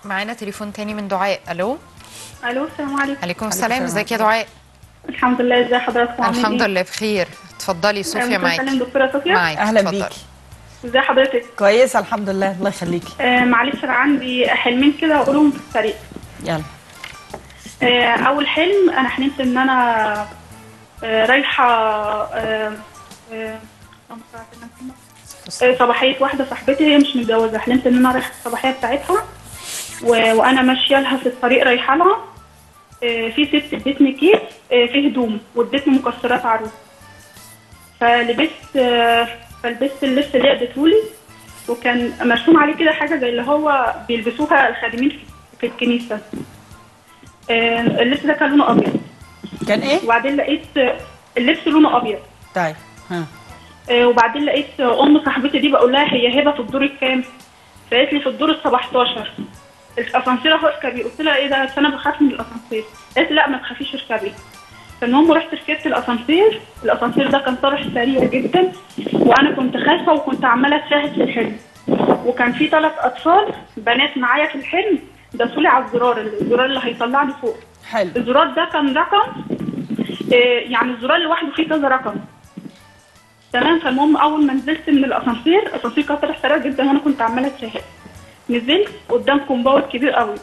معانا تليفون تاني من دعاء الو الو السلام عليكم عليكم السلام السلام. ازيك يا دعاء الحمد لله ازي حضراتكم عاملين الحمد إيه؟ لله بخير اتفضلي صوفيا ممكن معاكي أكلم دكتوره صوفيا معاكي اهلا اتفضلي. بيكي ازي حضرتك كويسه الحمد لله الله يخليكي آه معلش انا عندي حلمين كده اقولهم في السريع يلا آه اول حلم انا حلمت ان انا آه رايحه آه آه آه، صباحيه واحده صاحبتي هي مش متجوزه حلمت ان انا رايحه الصباحيه بتاعتها و... وانا ماشيه لها في الطريق رايحه لها آه، في ست ادتني كيس آه، فيه هدوم وادتني مكسرات عروس فلبست آه، فلبست اللبس اللي هي اديتهولي وكان مرسوم عليه كده حاجه زي اللي هو بيلبسوها الخادمين في- في الكنيسه آه، اللبس ده كان لونه ابيض كان ايه وبعدين لقيت آه، اللبس لونه ابيض طيب ها آه، وبعدين لقيت آه، ام صاحبتي دي بقول لها هي هبه في الدور الكام فقالت لي في الدور ال 17 الاسانسير اهو اركبي قلت لها ايه ده أصل انا بخاف من الاسانسير قالت لي لا ما تخافيش اركبي فالمهم رحت ركبت الاسانسير الاسانسير ده كان طرح سريع جدا وانا كنت خايفه وكنت عماله اتشاهد في الحلم وكان في ثلاث اطفال بنات معايا في الحلم داسولي على الزرار الزرار اللي هيطلعني فوق حلو الزرار ده كان رقم آه، يعني الزرار لوحده فيه كذا رقم تمام فالمهم اول ما نزلت من الاسانسير الاسانسير كان طالع سريع جدا وانا كنت عماله اتشاهد نزلت قدام كومباوند كبير قوي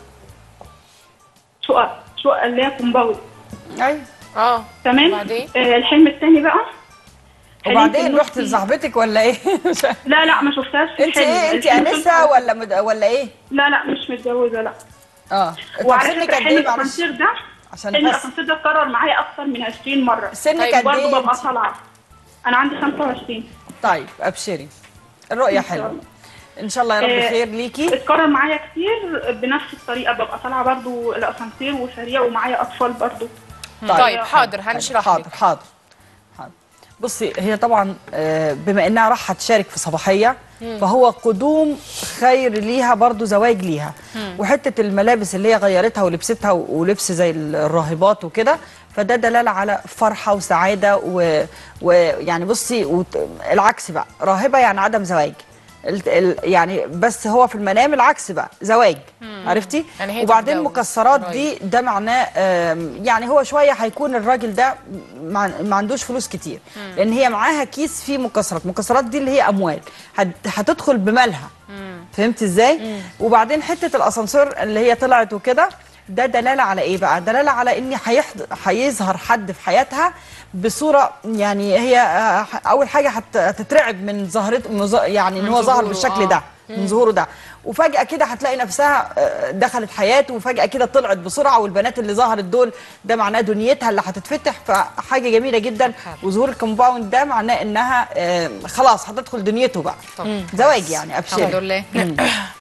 شقق شقق اللي هي كومباوند ايوه اه تمام وبعدين؟ آه الحلم الثاني بقى حلمت وبعدين إن رحت أختي- لصاحبتك ولا ايه لا لا ما شفتهاش في انت الحلم ايه انت الحلم كان انسه طالع- ولا مد... ولا ايه لا لا مش متجوزه لا اه طب وعلى سنك فكره قد حلم ايه معلش الاسانسير ده عشان حلم بس الاسانسير ده اتكرر معايا اكتر من 20 مره سنك طيب قد برضه ايه ببقى انت؟ طالعه انا عندي 25 طيب ابشري الرؤيه إن شاء حلوه الله. ان شاء الله يا رب آه، خير ليكي اتكرر معايا كتير بنفس الطريقه ببقى طالعه برضو الاسانسير وسريع ومعايا اطفال برضو طيب حاضر هنشرح حاضر لك حاضر حاضر بصي هي طبعا آه، بما انها راح تشارك في صباحيه فهو قدوم خير ليها برضو زواج ليها وحته الملابس اللي هي غيرتها ولبستها و- ولبس زي الراهبات وكده فده دلاله على فرحه وسعاده و- ويعني بصي وت- العكس بقى راهبه يعني عدم زواج ال- ال- يعني بس هو في المنام العكس بقى زواج عرفتي يعني هي وبعدين تتجوز مكسرات قريب. دي ده معناه آم، يعني هو شويه هيكون الراجل ده ما ما عندوش فلوس كتير لان هي معاها كيس فيه مكسرات مكسرات دي اللي هي اموال هت- هتدخل بمالها فهمت ازاي وبعدين حته الاسانسير اللي هي طلعت وكده ده دلاله على ايه بقى دلاله على ان هيحض- هيظهر حد في حياتها بصوره يعني هي آه، اول حاجه هت- هتترعب من ظهرت من ظ- يعني ان من هو ظهر ظهوره، بالشكل آه. ده من ظهوره ده وفجأة كده هتلاقي نفسها آه، دخلت حياته وفجأة كده طلعت بسرعة والبنات اللي ظهرت دول ده معناه دنيتها اللي هتتفتح فحاجة جميلة جدا وظهور الكومباوند ده معناه انها آه، خلاص هتدخل دنيته بقى طب. زواج يعني ابشري الحمد لله